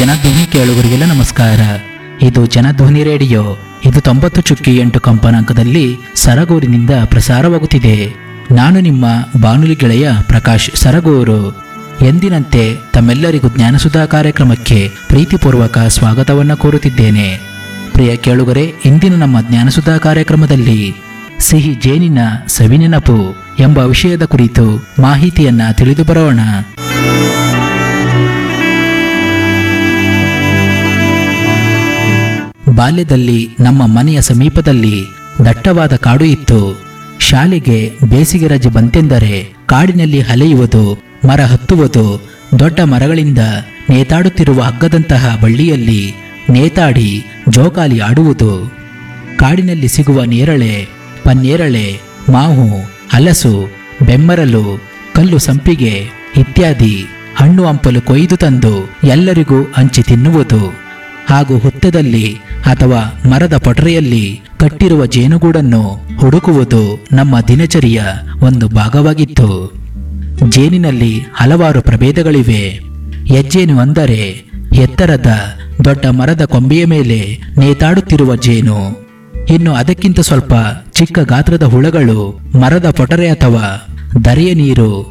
ಜನಧ್ವನಿ ಕೇಳುಗರಿಗೆಲ್ಲ ನಮಸ್ಕಾರ ಇದು ಜನಧ್ವನಿ ರೇಡಿಯೋ ಇದು ತೊಂಬತ್ತು ಚುಕ್ಕಿ ಎಂಟು ಕಂಪನಾಂಕದಲ್ಲಿ ಸರಗೂರಿನಿಂದ ಪ್ರಸಾರವಾಗುತ್ತಿದೆ ನಾನು ನಿಮ್ಮ ಬಾನುಲಿ ಗೆಳೆಯ ಪ್ರಕಾಶ್ ಸರಗೂರು ಎಂದಿನಂತೆ ತಮ್ಮೆಲ್ಲರಿಗೂ ಜ್ಞಾನಸುಧಾ ಕಾರ್ಯಕ್ರಮಕ್ಕೆ ಪ್ರೀತಿಪೂರ್ವಕ ಸ್ವಾಗತವನ್ನು ಕೋರುತ್ತಿದ್ದೇನೆ ಪ್ರಿಯ ಕೇಳುಗರೆ ಇಂದಿನ ನಮ್ಮ ಜ್ಞಾನಸುಧಾ ಕಾರ್ಯಕ್ರಮದಲ್ಲಿ ಸಿಹಿ ಜೇನಿನ ಸವಿನೆನಪು ಎಂಬ ವಿಷಯದ ಕುರಿತು ಮಾಹಿತಿಯನ್ನ ತಿಳಿದು ಬರೋಣ ಬಾಲ್ಯದಲ್ಲಿ ನಮ್ಮ ಮನೆಯ ಸಮೀಪದಲ್ಲಿ ದಟ್ಟವಾದ ಕಾಡು ಇತ್ತು ಶಾಲೆಗೆ ಬೇಸಿಗೆ ರಜೆ ಬಂತೆಂದರೆ ಕಾಡಿನಲ್ಲಿ ಅಲೆಯುವುದು ಮರ ಹತ್ತುವುದು ದೊಡ್ಡ ಮರಗಳಿಂದ ನೇತಾಡುತ್ತಿರುವ ಹಗ್ಗದಂತಹ ಬಳ್ಳಿಯಲ್ಲಿ ನೇತಾಡಿ ಜೋಕಾಲಿ ಆಡುವುದು ಕಾಡಿನಲ್ಲಿ ಸಿಗುವ ನೇರಳೆ ಪನ್ನೇರಳೆ ಮಾವು ಹಲಸು ಬೆಮ್ಮರಲು ಕಲ್ಲು ಸಂಪಿಗೆ ಇತ್ಯಾದಿ ಹಣ್ಣು ಹಂಪಲು ಕೊಯ್ದು ತಂದು ಎಲ್ಲರಿಗೂ ಹಂಚಿ ತಿನ್ನುವುದು ಹಾಗೂ ಹುತ್ತದಲ್ಲಿ ಅಥವಾ ಮರದ ಪೊಟರೆಯಲ್ಲಿ ಕಟ್ಟಿರುವ ಜೇನುಗೂಡನ್ನು ಹುಡುಕುವುದು ನಮ್ಮ ದಿನಚರಿಯ ಒಂದು ಭಾಗವಾಗಿತ್ತು ಜೇನಿನಲ್ಲಿ ಹಲವಾರು ಪ್ರಭೇದಗಳಿವೆ ಹೆಜ್ಜೇನು ಅಂದರೆ ಎತ್ತರದ ದೊಡ್ಡ ಮರದ ಕೊಂಬೆಯ ಮೇಲೆ ನೇತಾಡುತ್ತಿರುವ ಜೇನು ಇನ್ನು ಅದಕ್ಕಿಂತ ಸ್ವಲ್ಪ ಚಿಕ್ಕ ಗಾತ್ರದ ಹುಳಗಳು ಮರದ ಪೊಟರೆ ಅಥವಾ ದರೆಯ ನೀರು